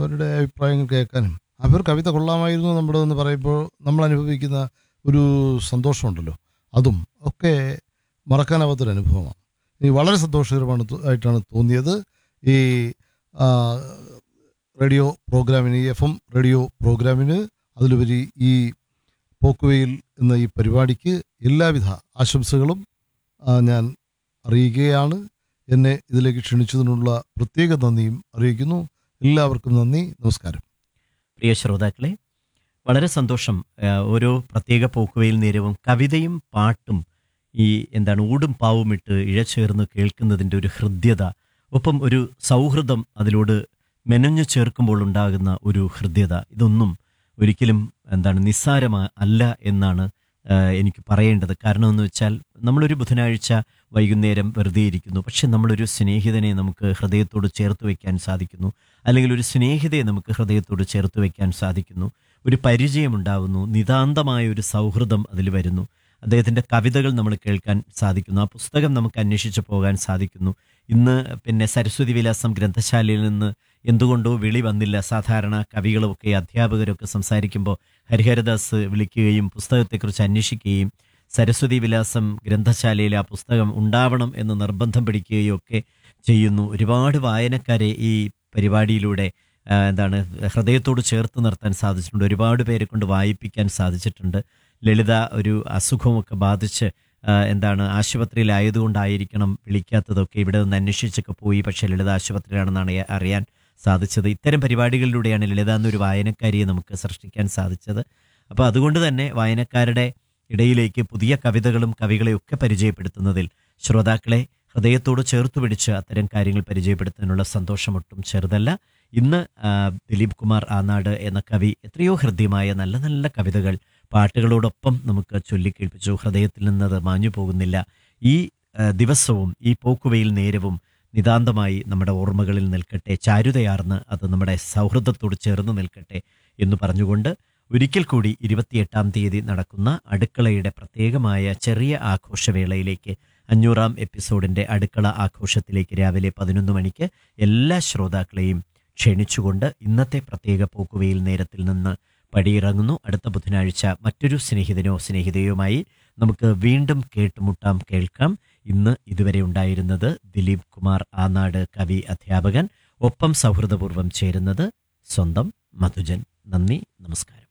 അവരുടെ അഭിപ്രായങ്ങൾ കേൾക്കാനും അവർ കവിത കൊള്ളാമായിരുന്നു നമ്മുടെ എന്ന് പറയുമ്പോൾ നമ്മൾ അനുഭവിക്കുന്ന ഒരു സന്തോഷമുണ്ടല്ലോ അതും ഒക്കെ മറക്കാനാവാത്തൊരു അനുഭവമാണ് ഈ വളരെ സന്തോഷകരമാണ് തോ- ആയിട്ടാണ് തോന്നിയത് ഈ ആ, റേഡിയോ പ്രോഗ്രാമിന് ഈ എഫ് എം റേഡിയോ പ്രോഗ്രാമിന് അതിലുപരി ഈ പോക്കുവെയിൽ എന്ന ഈ പരിപാടിക്ക് എല്ലാവിധ ആശംസകളും ആ, ഞാൻ അറിയിക്കുകയാണ് എന്നെ ഇതിലേക്ക് ക്ഷണിച്ചതിനുള്ള പ്രത്യേക നന്ദിയും അറിയിക്കുന്നു എല്ലാവർക്കും നന്ദി നമസ്കാരം പ്രിയ ശ്രോതാക്കളെ വളരെ സന്തോഷം ആ, ഓരോ പ്രത്യേക പോക്കുവയിൽ നേരവും കവിതയും പാട്ടും ഈ എന്താണ് ഊടും പാവും ഇട്ട് ഇഴചേർന്ന് കേൾക്കുന്നതിൻ്റെ ഒരു ഹൃദ്യത ഒപ്പം ഒരു സൗഹൃദം അതിലോട് മെനഞ്ഞു ചേർക്കുമ്പോൾ ഉണ്ടാകുന്ന ഒരു ഹൃദ്യത ഇതൊന്നും ഒരിക്കലും എന്താണ് നിസ്സാരമാ അല്ല എന്നാണ് ആ, എനിക്ക് പറയേണ്ടത് കാരണം എന്ന് വെച്ചാൽ നമ്മളൊരു ബുധനാഴ്ച വൈകുന്നേരം വെറുതെ ഇരിക്കുന്നു പക്ഷെ നമ്മളൊരു സ്നേഹിതനെ നമുക്ക് ഹൃദയത്തോട് ചേർത്ത് വയ്ക്കാൻ സാധിക്കുന്നു അല്ലെങ്കിൽ ഒരു സ്നേഹിതയെ നമുക്ക് ഹൃദയത്തോട് ചേർത്ത് വയ്ക്കാൻ സാധിക്കുന്നു ഒരു പരിചയമുണ്ടാവുന്നു നിതാന്തമായ ഒരു സൗഹൃദം അതിൽ വരുന്നു അദ്ദേഹത്തിൻ്റെ കവിതകൾ നമ്മൾ കേൾക്കാൻ സാധിക്കുന്നു ആ പുസ്തകം നമുക്ക് അന്വേഷിച്ച് പോകാൻ സാധിക്കുന്നു ഇന്ന് പിന്നെ സരസ്വതി വിലാസം ഗ്രന്ഥശാലയിൽ നിന്ന് എന്തുകൊണ്ടോ വിളി വന്നില്ല സാധാരണ കവികളുമൊക്കെ അധ്യാപകരൊക്കെ സംസാരിക്കുമ്പോൾ ഹരിഹരദാസ് വിളിക്കുകയും പുസ്തകത്തെക്കുറിച്ച് അന്വേഷിക്കുകയും സരസ്വതി വിലാസം ഗ്രന്ഥശാലയിൽ ആ പുസ്തകം ഉണ്ടാവണം എന്ന് നിർബന്ധം പിടിക്കുകയും ഒക്കെ ചെയ്യുന്നു ഒരുപാട് വായനക്കാരെ ഈ പരിപാടിയിലൂടെ ആ, എന്താണ് ഹൃദയത്തോട് ചേർത്ത് നിർത്താൻ സാധിച്ചിട്ടുണ്ട് ഒരുപാട് പേരെ കൊണ്ട് വായിപ്പിക്കാൻ സാധിച്ചിട്ടുണ്ട് ലളിത ഒരു അസുഖമൊക്കെ ബാധിച്ച് ആ, എന്താണ് ആശുപത്രിയിലായതുകൊണ്ടായിരിക്കണം വിളിക്കാത്തതൊക്കെ ഇവിടെ നിന്ന് അന്വേഷിച്ചൊക്കെ പോയി പക്ഷേ ലളിത ആശുപത്രിയിലാണെന്നാണ് എ- അറിയാൻ സാധിച്ചത് ഇത്തരം പരിപാടികളിലൂടെയാണ് ലളിത എന്നൊരു വായനക്കാരിയെ നമുക്ക് സൃഷ്ടിക്കാൻ സാധിച്ചത് അപ്പോൾ അതുകൊണ്ട് തന്നെ വായനക്കാരുടെ ഇടയിലേക്ക് പുതിയ കവിതകളും കവികളെയും ഒക്കെ പരിചയപ്പെടുത്തുന്നതിൽ ശ്രോതാക്കളെ ഹൃദയത്തോട് ചേർത്ത് പിടിച്ച് അത്തരം കാര്യങ്ങൾ പരിചയപ്പെടുത്താനുള്ള സന്തോഷം ഒട്ടും ചെറുതല്ല ഇന്ന് ആ, ദിലീപ് കുമാർ ആനാട് എന്ന കവി എത്രയോ ഹൃദ്യമായ നല്ല നല്ല കവിതകൾ പാട്ടുകളോടൊപ്പം നമുക്ക് ചൊല്ലിക്കേൾപ്പിച്ചു ഹൃദയത്തിൽ നിന്നത് മാഞ്ഞു പോകുന്നില്ല ഈ ആ, ദിവസവും ഈ പോക്കുവയിൽ നേരവും നിതാന്തമായി നമ്മുടെ ഓർമ്മകളിൽ നിൽക്കട്ടെ ചാരുതയാർന്ന് അത് നമ്മുടെ സൗഹൃദത്തോട് ചേർന്ന് നിൽക്കട്ടെ എന്ന് പറഞ്ഞുകൊണ്ട് ഒരിക്കൽ കൂടി ഇരുപത്തിയെട്ടാം തീയതി നടക്കുന്ന അടുക്കളയുടെ പ്രത്യേകമായ ചെറിയ ആഘോഷവേളയിലേക്ക് അഞ്ഞൂറാം എപ്പിസോഡിന്റെ അടുക്കള ആഘോഷത്തിലേക്ക് രാവിലെ പതിനൊന്ന് മണിക്ക് എല്ലാ ശ്രോതാക്കളെയും ക്ഷണിച്ചുകൊണ്ട് ഇന്നത്തെ പ്രത്യേക പോക്കുവയിൽ നേരത്തിൽ നിന്ന് പടിയിറങ്ങുന്നു അടുത്ത ബുധനാഴ്ച മറ്റൊരു സ്നേഹിതനോ സ്നേഹിതയുമായി നമുക്ക് വീണ്ടും കേട്ടുമുട്ടാം കേൾക്കാം ഇന്ന് ഇതുവരെ ഉണ്ടായിരുന്നത് ദിലീപ് കുമാർ ആനാട് കവി അധ്യാപകൻ ഒപ്പം സൗഹൃദപൂർവ്വം ചേരുന്നത് സ്വന്തം മധുജൻ നന്ദി നമസ്കാരം